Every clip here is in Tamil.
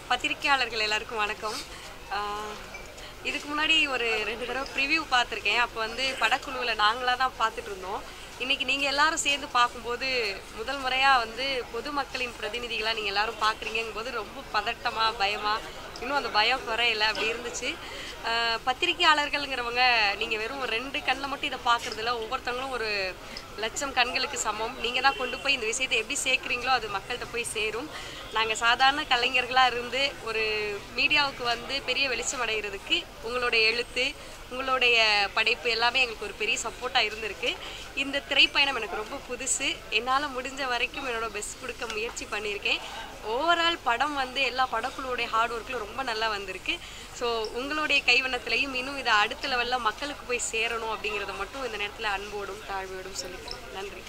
பத்திரிக்கையாளர்கள் எல்லாருக்கும் வணக்கம் ஆஹ் இதுக்கு முன்னாடி ஒரு ரெண்டு தடவை ப்ரிவ்யூ பார்த்துருக்கேன் அப்போ வந்து படக்குழுவில் நாங்களாக தான் பார்த்துட்டு இருந்தோம் இன்னைக்கு நீங்கள் எல்லாரும் சேர்ந்து பார்க்கும்போது முதல் முறையாக வந்து பொதுமக்களின் பிரதிநிதிகளாக நீங்கள் எல்லாரும் பார்க்குறீங்கும் போது ரொம்ப பதட்டமாக பயமாக இன்னும் அந்த பயம் குறையல அப்படி இருந்துச்சு ஆஹ் பத்திரிக்கையாளர்கள்ங்கிறவங்க நீங்கள் வெறும் ரெண்டு கண்ணில் மட்டும் இதை பார்க்குறதில்ல ஒவ்வொருத்தவங்களும் ஒரு லட்சம் கண்களுக்கு சமம் நீங்கள் தான் கொண்டு போய் இந்த விஷயத்தை எப்படி சேர்க்குறீங்களோ அது மக்கள்கிட்ட போய் சேரும் நாங்கள் சாதாரண கலைஞர்களாக இருந்து ஒரு மீடியாவுக்கு வந்து பெரிய வெளிச்சம் அடைகிறதுக்கு உங்களுடைய எழுத்து உங்களுடைய படைப்பு எல்லாமே எங்களுக்கு ஒரு பெரிய சப்போர்ட்டாக இருந்திருக்கு இந்த திரைப்பயணம் எனக்கு ரொம்ப புதுசு என்னால் முடிஞ்ச வரைக்கும் என்னோட பெஸ்ட் கொடுக்க முயற்சி பண்ணியிருக்கேன் ஓவரால் படம் வந்து எல்லா படக்குழுவுடைய ஹார்ட் ஒர்க்கில் ரொம்ப நல்லா வந்திருக்கு ஸோ உங்களுடைய கைவண்ணத்திலையும் இன்னும் இதை அடுத்த லெவலில் மக்களுக்கு போய் சேரணும் அப்படிங்கிறத மட்டும் இந்த நேரத்தில் அன்போடும் தாழ்மையோடும் சொல்லிக்கிறேன் நன்றி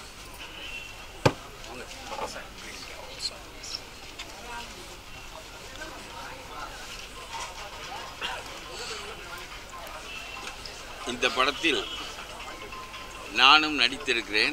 இந்த படத்தில் நானும் நடித்திருக்கிறேன்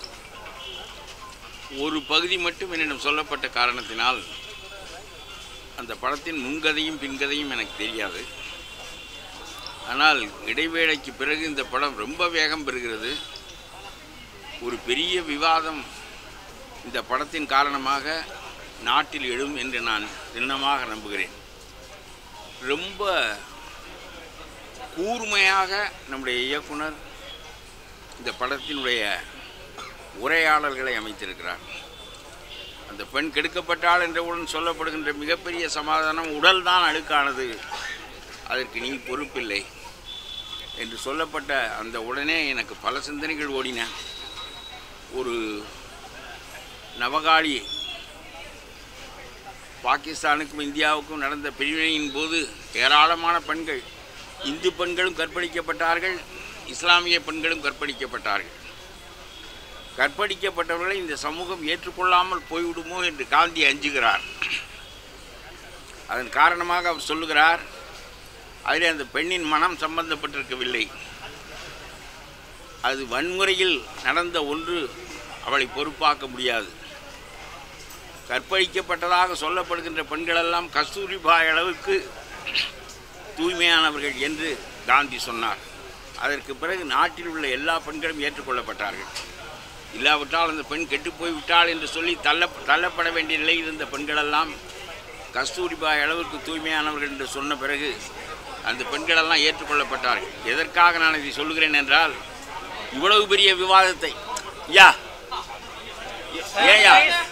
ஒரு பகுதி மட்டும் என்னிடம் சொல்லப்பட்ட காரணத்தினால் அந்த படத்தின் முன்கதையும் பின்கதையும் எனக்கு தெரியாது ஆனால் இடைவேளைக்கு பிறகு இந்த படம் ரொம்ப வேகம் பெறுகிறது ஒரு பெரிய விவாதம் இந்த படத்தின் காரணமாக நாட்டில் எழும் என்று நான் திண்ணமாக நம்புகிறேன் ரொம்ப கூர்மையாக நம்முடைய இயக்குனர் இந்த படத்தினுடைய உரையாடல்களை அமைத்திருக்கிறார் அந்த பெண் கெடுக்கப்பட்டாள் என்றவுடன் சொல்லப்படுகின்ற மிகப்பெரிய சமாதானம் உடல் தான் அழுக்கானது அதற்கு நீ பொறுப்பில்லை என்று சொல்லப்பட்ட அந்த உடனே எனக்கு பல சிந்தனைகள் ஓடின ஒரு நவகாளி பாகிஸ்தானுக்கும் இந்தியாவுக்கும் நடந்த பிரிவினையின் போது ஏராளமான பெண்கள் இந்து பெண்களும் கற்பழிக்கப்பட்டார்கள் இஸ்லாமிய பெண்களும் கற்பழிக்கப்பட்டார்கள் கற்பழிக்கப்பட்டவர்களை இந்த சமூகம் ஏற்றுக்கொள்ளாமல் போய்விடுமோ என்று காந்தி அஞ்சுகிறார் அதன் காரணமாக அவர் சொல்லுகிறார் அதில் அந்த பெண்ணின் மனம் சம்பந்தப்பட்டிருக்கவில்லை அது வன்முறையில் நடந்த ஒன்று அவளை பொறுப்பாக்க முடியாது கற்பழிக்கப்பட்டதாக சொல்லப்படுகின்ற பெண்களெல்லாம் கஸ்தூரிபாய் அளவுக்கு தூய்மையானவர்கள் என்று காந்தி சொன்னார் அதற்கு பிறகு நாட்டில் உள்ள எல்லா பெண்களும் ஏற்றுக்கொள்ளப்பட்டார்கள் இல்லாவிட்டால் அந்த பெண் கெட்டுப்போய் விட்டாள் என்று சொல்லி தள்ள தள்ளப்பட வேண்டிய நிலையில் இருந்த பெண்களெல்லாம் கஸ்தூரிபாய் அளவுக்கு தூய்மையானவர்கள் என்று சொன்ன பிறகு அந்த பெண்களெல்லாம் ஏற்றுக்கொள்ளப்பட்டார்கள் எதற்காக நான் இதை சொல்கிறேன் என்றால் இவ்வளவு பெரிய விவாதத்தை யா ஏயா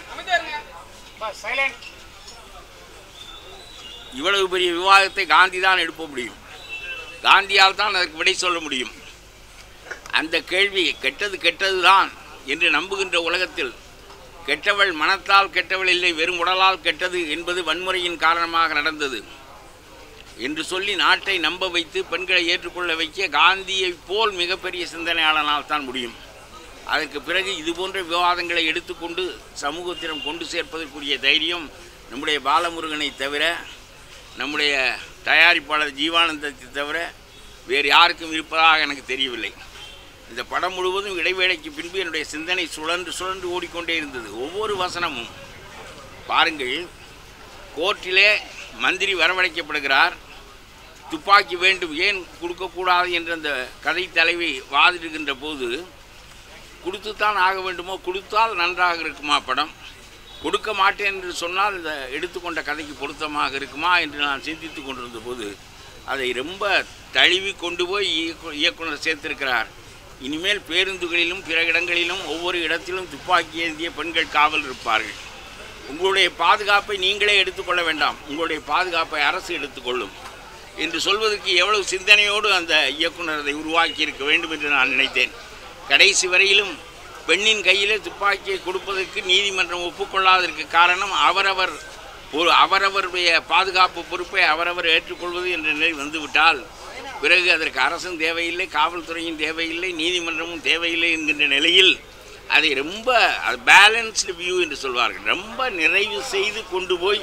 இவ்வளவு பெரிய விவாதத்தை காந்தி தான் எழுப்ப முடியும் காந்தியால் தான் அதற்கு விடை சொல்ல முடியும் அந்த கேள்வி கெட்டது கெட்டது தான் என்று நம்புகின்ற உலகத்தில் கெட்டவள் மனத்தால் கெட்டவள் இல்லை வெறும் உடலால் கெட்டது என்பது வன்முறையின் காரணமாக நடந்தது என்று சொல்லி நாட்டை நம்ப வைத்து பெண்களை ஏற்றுக்கொள்ள வைக்க காந்தியைப் போல் மிகப்பெரிய சிந்தனையாளனால் தான் முடியும் அதற்கு பிறகு இது போன்ற விவாதங்களை எடுத்துக்கொண்டு சமூகத்திடம் கொண்டு சேர்ப்பதற்குரிய தைரியம் நம்முடைய பாலமுருகனை தவிர நம்முடைய தயாரிப்பாளர் ஜீவானந்தத்தை தவிர வேறு யாருக்கும் இருப்பதாக எனக்கு தெரியவில்லை இந்த படம் முழுவதும் இடைவேளைக்கு பின்பு என்னுடைய சிந்தனை சுழன்று சுழன்று ஓடிக்கொண்டே இருந்தது ஒவ்வொரு வசனமும் பாருங்கள் கோர்ட்டிலே மந்திரி வரவழைக்கப்படுகிறார் துப்பாக்கி வேண்டும் ஏன் கொடுக்கக்கூடாது என்று அந்த கதை தலைவி வாதிடுகின்ற போது கொடுத்துத்தான் ஆக வேண்டுமோ கொடுத்தால் நன்றாக இருக்குமா படம் கொடுக்க மாட்டேன் என்று சொன்னால் இந்த எடுத்துக்கொண்ட கதைக்கு பொருத்தமாக இருக்குமா என்று நான் சிந்தித்து கொண்டிருந்த போது அதை ரொம்ப தழுவி கொண்டு போய் இயக்கு- இயக்குனர் சேர்த்திருக்கிறார் இனிமேல் பேருந்துகளிலும் பிற இடங்களிலும் ஒவ்வொரு இடத்திலும் துப்பாக்கி ஏந்திய பெண்கள் காவல் இருப்பார்கள் உங்களுடைய பாதுகாப்பை நீங்களே எடுத்துக்கொள்ள வேண்டாம் உங்களுடைய பாதுகாப்பை அரசு எடுத்துக்கொள்ளும் என்று சொல்வதற்கு எவ்வளவு சிந்தனையோடு அந்த இயக்குனர் அதை உருவாக்கி இருக்க வேண்டும் என்று நான் நினைத்தேன் கடைசி வரையிலும் பெண்ணின் கையிலே துப்பாக்கியை கொடுப்பதற்கு நீதிமன்றம் ஒப்புக்கொள்ளாததற்கு காரணம் அவரவர் ஒரு அவரவருடைய பாதுகாப்பு பொறுப்பை அவரவர் ஏற்றுக்கொள்வது என்ற நிலை வந்துவிட்டால் பிறகு அதற்கு அரசும் தேவையில்லை காவல்துறையும் தேவையில்லை நீதிமன்றமும் தேவையில்லை என்கின்ற நிலையில் அதை ரொம்ப பேலன்ஸ்டு வியூ என்று சொல்வார்கள் ரொம்ப நிறைவு செய்து கொண்டு போய்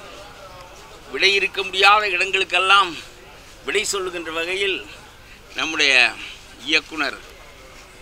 விடை இருக்க முடியாத இடங்களுக்கெல்லாம் விடை சொல்லுகின்ற வகையில் நம்முடைய இயக்குனர்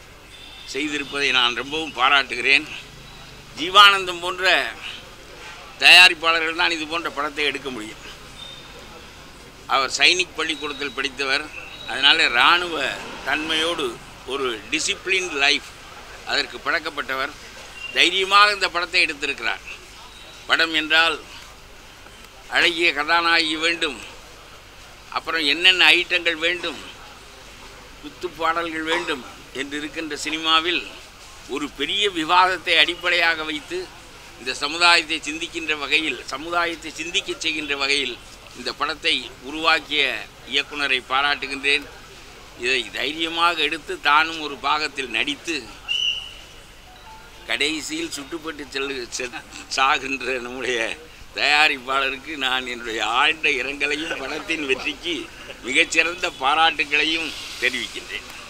செய்திருப்பதை நான் ரொம்பவும் பாராட்டுகிறேன் ஜீவானந்தம் போன்ற தயாரிப்பாளர்கள் தான் இது போன்ற படத்தை எடுக்க முடியும் அவர் சைனிக் பள்ளிக்கூடத்தில் படித்தவர் அதனால் இராணுவ தன்மையோடு ஒரு டிசிப்ளின் லைஃப் அதற்கு பழக்கப்பட்டவர் தைரியமாக இந்த படத்தை எடுத்திருக்கிறார் படம் என்றால் அழகிய கதாநாயகி வேண்டும் அப்புறம் என்னென்ன ஐட்டங்கள் வேண்டும் குத்து பாடல்கள் வேண்டும் என்று இருக்கின்ற சினிமாவில் ஒரு பெரிய விவாதத்தை அடிப்படையாக வைத்து இந்த சமுதாயத்தை சிந்திக்கின்ற வகையில் சமுதாயத்தை சிந்திக்கச் செய்கின்ற வகையில் இந்த படத்தை உருவாக்கிய இயக்குனரை பாராட்டுகின்றேன் இதை தைரியமாக எடுத்து தானும் ஒரு பாகத்தில் நடித்து கடைசியில் சுட்டுப்பட்டு செல்லு செ- சாகின்ற நம்முடைய தயாரிப்பாளருக்கு நான் என்னுடைய ஆழ்ந்த இரங்கலையும் படத்தின் வெற்றிக்கு மிகச்சிறந்த பாராட்டுகளையும் தெரிவிக்கின்றேன்